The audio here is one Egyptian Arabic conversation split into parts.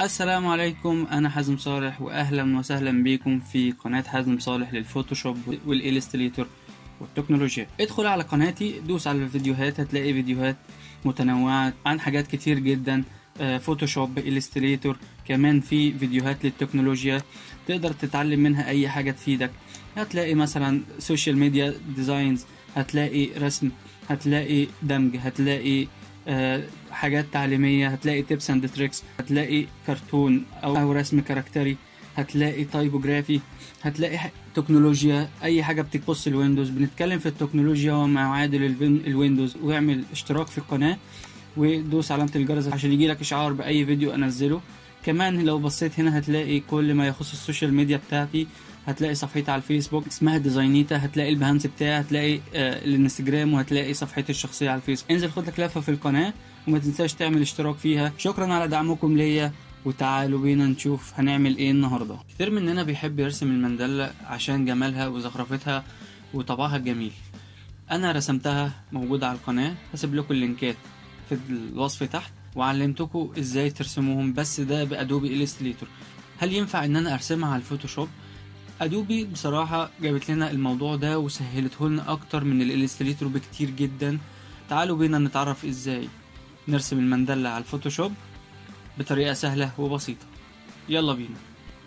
السلام عليكم انا حازم صالح واهلا وسهلا بكم في قناة حازم صالح للفوتوشوب والإليستريتور والتكنولوجيا ادخل على قناتي دوس على الفيديوهات هتلاقي فيديوهات متنوعة عن حاجات كتير جدا آه، فوتوشوب إليستريتور كمان في فيديوهات للتكنولوجيا تقدر تتعلم منها اي حاجة تفيدك هتلاقي مثلا سوشيال ميديا ديزاينز هتلاقي رسم هتلاقي دمج هتلاقي آه، حاجات تعليمية هتلاقي تيبس اند تريكس هتلاقي كرتون أو, أو رسم كاركتري هتلاقي تايبوجرافي هتلاقي ح- تكنولوجيا أي حاجة بتبص الويندوز بنتكلم في التكنولوجيا وما يعادل الفين- الويندوز واعمل اشتراك في القناة ودوس علامة الجرس عشان يجيلك إشعار بأي فيديو أنزله كمان لو بصيت هنا هتلاقي كل ما يخص السوشيال ميديا بتاعتي هتلاقي صفحتي على الفيسبوك اسمها ديزاينيتا هتلاقي البهانس بتاعي هتلاقي آه الانستجرام وهتلاقي صفحتي الشخصيه على الفيسبوك انزل خد لك لفه في القناه وما تنساش تعمل اشتراك فيها شكرا على دعمكم ليا وتعالوا بينا نشوف هنعمل ايه النهارده كتير مننا بيحب يرسم المندله عشان جمالها وزخرفتها وطبعها الجميل انا رسمتها موجوده على القناه هسيب لكم اللينكات في الوصف تحت وعلمتكم ازاي ترسموهم بس ده بادوبي الستريتور هل ينفع ان انا ارسمها على الفوتوشوب ادوبي بصراحه جابت لنا الموضوع ده وسهلته لنا اكتر من الالستريتور بكتير جدا تعالوا بينا نتعرف ازاي نرسم المندله على الفوتوشوب بطريقه سهله وبسيطه يلا بينا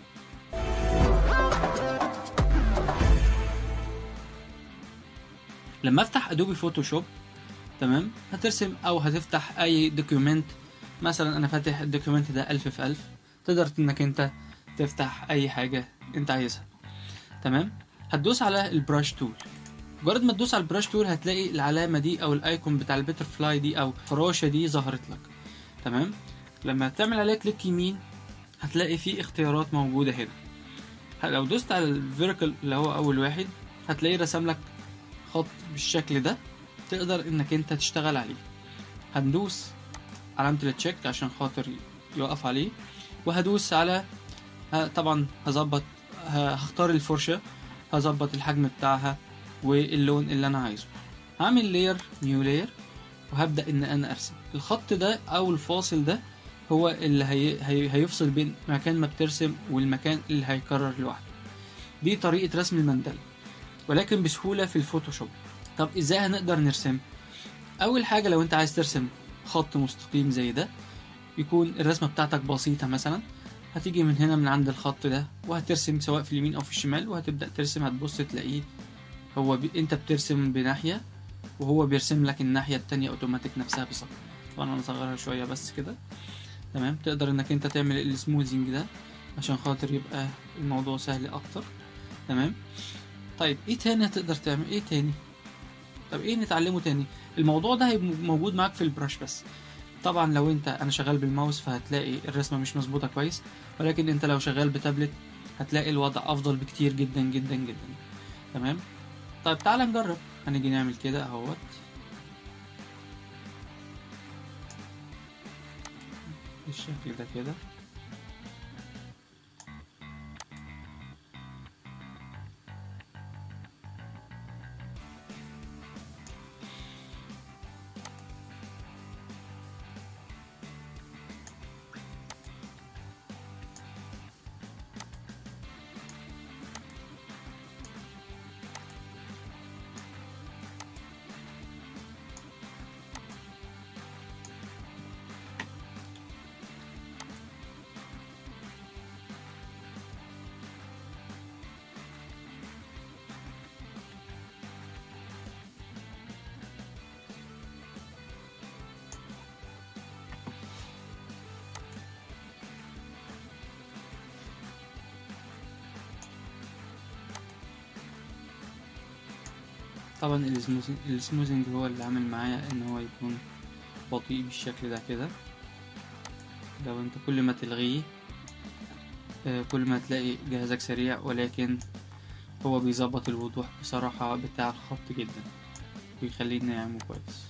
لما افتح ادوبي فوتوشوب تمام هترسم او هتفتح اي دوكيومنت مثلا انا فاتح الدوكيومنت ده ألف في ألف تقدر انك انت تفتح اي حاجة انت عايزها تمام هتدوس على البراش تول مجرد ما تدوس على البراش تول هتلاقي العلامة دي او الايكون بتاع البتر فلاي دي او الفراشة دي ظهرت لك تمام لما تعمل عليها كليك يمين هتلاقي في اختيارات موجودة هنا ه- لو دوست على الفيركل اللي هو اول واحد هتلاقيه رسم لك خط بالشكل ده تقدر انك انت تشتغل عليه هندوس علامة التشيك عشان خاطر يوقف عليه وهدوس على ه- طبعا هظبط ه- هختار الفرشة هظبط الحجم بتاعها واللون اللي انا عايزه هعمل لاير نيو لاير وهبدأ ان انا ارسم الخط ده او الفاصل ده هو اللي هي... هي... هيفصل بين مكان ما بترسم والمكان اللي هيكرر لوحده دي طريقة رسم المندلة ولكن بسهولة في الفوتوشوب طب ازاي هنقدر نرسم اول حاجة لو انت عايز ترسم خط مستقيم زي ده يكون الرسمة بتاعتك بسيطة مثلا هتيجي من هنا من عند الخط ده وهترسم سواء في اليمين او في الشمال وهتبدأ ترسم هتبص تلاقيه هو ب... انت بترسم بناحية وهو بيرسم لك الناحية التانية اوتوماتيك نفسها بالظبط طبعا انا اصغرها شوية بس كده تمام تقدر انك انت تعمل السموزنج ده عشان خاطر يبقى الموضوع سهل اكتر تمام طيب ايه تاني هتقدر تعمل ايه تاني طب ايه نتعلمه تاني الموضوع ده هيبقى موجود معاك في البراش بس طبعا لو انت انا شغال بالماوس فهتلاقي الرسمه مش مظبوطه كويس ولكن انت لو شغال بتابلت هتلاقي الوضع افضل بكتير جدا جدا جدا تمام طيب تعالى نجرب هنيجي نعمل كده اهوت بالشكل ده كده طبعا السموزنج السموزنج هو اللي عامل معايا ان هو يكون بطيء بالشكل ده كده لو انت كل ما تلغيه آه، كل ما تلاقي جهازك سريع ولكن هو بيظبط الوضوح بصراحة بتاع الخط جدا ويخليه ناعم كويس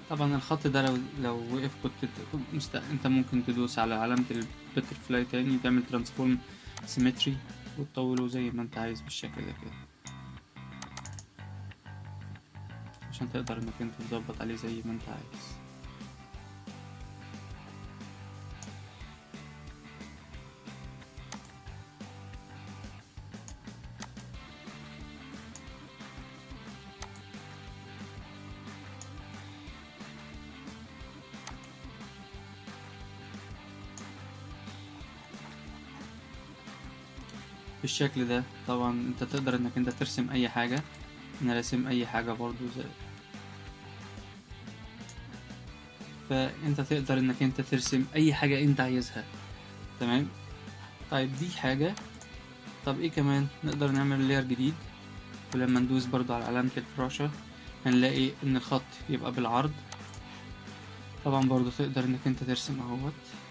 طبعا الخط ده لو لو وقف كنت ت- مست... انت ممكن تدوس على علامة البترفلاي تاني تعمل ترانسفورم سيمتري وتطوله زي ما انت عايز بالشكل ده كده عشان تقدر انك انت تظبط عليه زي ما انت عايز بالشكل ده طبعا انت تقدر انك انت ترسم اي حاجة انا راسم اي حاجة برضو زي فانت تقدر انك انت ترسم اي حاجة انت عايزها تمام طيب دي حاجة طب ايه كمان نقدر نعمل لير جديد ولما ندوس برضو على علامة الفراشة هنلاقي ان الخط يبقى بالعرض طبعا برضو تقدر انك انت ترسم اهوت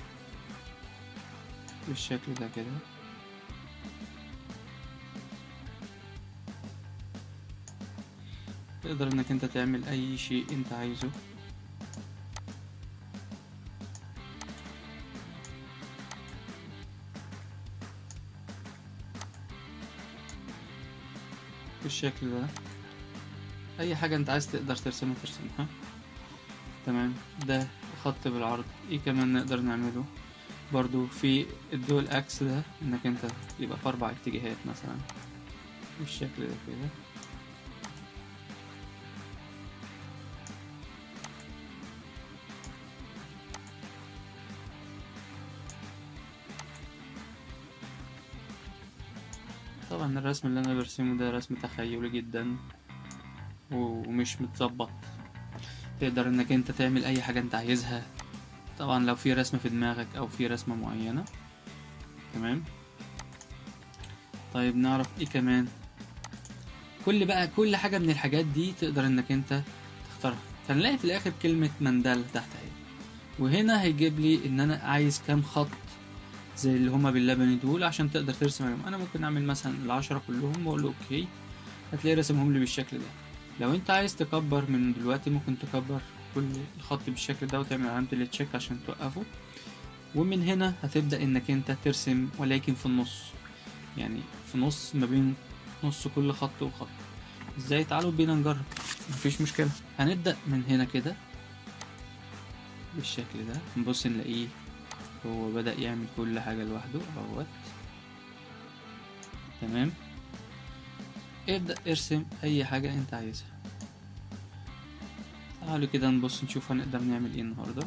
بالشكل ده كده تقدر انك انت تعمل اي شيء انت عايزه بالشكل ده اي حاجة انت عايز تقدر ترسمها ترسمها تمام ده خط بالعرض ايه كمان نقدر نعمله برضو في الدول اكس ده انك انت يبقى في اربع اتجاهات مثلا بالشكل ده كده طبعا الرسم اللي انا برسمه ده رسم تخيلي جدا ومش متظبط تقدر انك انت تعمل اي حاجة انت عايزها طبعا لو في رسمة في دماغك او في رسمة معينة تمام طيب نعرف ايه كمان كل بقى كل حاجة من الحاجات دي تقدر انك انت تختارها فنلاقي في الاخر كلمة مندل تحت اهي وهنا هيجيب لي ان انا عايز كام خط زي اللي هما باللبني دول عشان تقدر ترسم عليهم انا ممكن اعمل مثلا العشرة كلهم واقول له اوكي هتلاقي رسمهم لي بالشكل ده لو انت عايز تكبر من دلوقتي ممكن تكبر كل الخط بالشكل ده وتعمل علامة التشيك عشان توقفه ومن هنا هتبدأ انك انت ترسم ولكن في النص يعني في نص ما بين نص كل خط وخط ازاي تعالوا بينا نجرب مفيش مشكلة هنبدأ من هنا كده بالشكل ده نبص نلاقيه هو بدأ يعمل كل حاجة لوحده اهوت تمام ابدأ ارسم اي حاجة انت عايزها تعالوا كده نبص نشوف هنقدر نعمل ايه النهاردة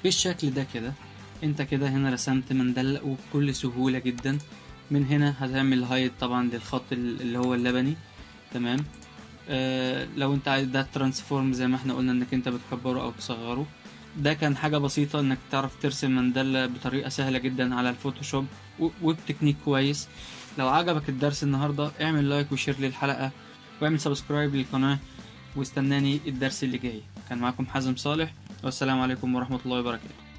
بالشكل ده كده انت كده هنا رسمت مندلة وبكل سهولة جدا من هنا هتعمل هايد طبعا للخط ال- اللي هو اللبني تمام آه لو انت عايز ده ترانسفورم زي ما احنا قلنا انك انت بتكبره او تصغره ده كان حاجة بسيطة انك تعرف ترسم مندلة بطريقة سهلة جدا على الفوتوشوب و- وبتكنيك كويس لو عجبك الدرس النهاردة اعمل لايك وشير للحلقة واعمل سبسكرايب للقناة واستناني الدرس اللي جاي كان معاكم حازم صالح والسلام عليكم ورحمة الله وبركاته